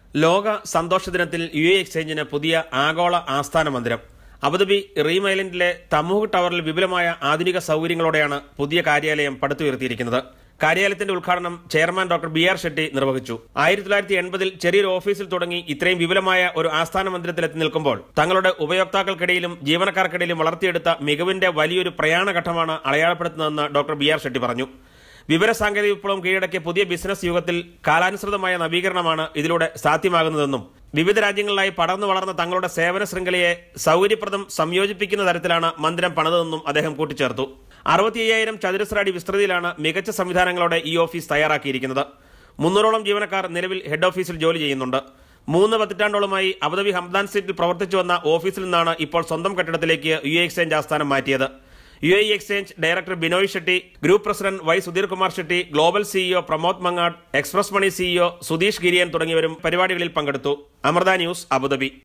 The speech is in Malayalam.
ലോക സന്തോഷ ദിനത്തിൽ യു എ എക്സ്ചേഞ്ചിന് പുതിയ ആഗോള ആസ്ഥാന മന്ദിരം അബുദാബി റീം ഐലൻഡിലെ തമൂഹ് ടവറിൽ വിപുലമായ ആധുനിക സൗകര്യങ്ങളോടെയാണ് പുതിയ കാര്യാലയം പടുത്തുയർത്തിയിരിക്കുന്നത് കാര്യാലയത്തിന്റെ ഉദ്ഘാടനം chairman doctor B R Shetty നിർവഹിച്ചു ആയിരത്തി തൊള്ളായിരത്തി എൺപതിൽ ചെറിയൊരു ഓഫീസിൽ തുടങ്ങി ഇത്രയും വിപുലമായ ഒരു ആസ്ഥാന മന്ദിരത്തിലെത്തി നിൽക്കുമ്പോൾ തങ്ങളുടെ ഉപയോക്താക്കൾക്കിടയിലും ജീവനക്കാർക്കിടയിലും വളർത്തിയെടുത്ത മികവിന്റെ വലിയൊരു പ്രയാണഘട്ടമാണ് അടയാളപ്പെടുത്തുന്നതെന്ന് ഡോക്ടർ ബി ആർ ഷെട്ടി പറഞ്ഞു വിവരസാങ്കേതിക വിപ്ലവം കീഴടക്കിയ പുതിയ ബിസിനസ് യുഗത്തിൽ കാലാനുസൃതമായ നവീകരണമാണ് ഇതിലൂടെ സാധ്യമാകുന്നതെന്നും വിവിധ രാജ്യങ്ങളിലായി പടർന്നു വളർന്ന തങ്ങളുടെ സേവന ശൃംഖലയെ സൗകര്യപ്രദം സംയോജിപ്പിക്കുന്ന തരത്തിലാണ് മന്ദിരം പണിതതെന്നും അദ്ദേഹം കൂട്ടിച്ചേർത്തു അറുപത്തി അയ്യായിരം ചതുരശ്ര അടി വിസ്തൃതിയിലാണ് മികച്ച സംവിധാനങ്ങളോടെ ഈ ഓഫീസ് തയ്യാറാക്കിയിരിക്കുന്നത് മുന്നൂറോളം ജീവനക്കാർ നിലവിൽ ഹെഡ് ഓഫീസിൽ ജോലി ചെയ്യുന്നുണ്ട് മൂന്ന് പതിറ്റാണ്ടോളമായി അബുദാബി ഹംദാൻ സ്ട്രീറ്റിൽ പ്രവർത്തിച്ചു വന്ന ഓഫീസിൽ നിന്നാണ് ഇപ്പോൾ സ്വന്തം കെട്ടിടത്തിലേക്ക് യു എ എക്സ്ചേഞ്ച് ആസ്ഥാനം മാറ്റിയത് U A exchange director Binoy Shetty group president Y Sudheer Kumar Shetty global CEO Pramod Mangad express money CEO Sudheesh Giriyan തുടങ്ങിയവരും പരിപാടികളിൽ പങ്കെടുത്തു അമൃത ന്യൂസ് അബുദാബി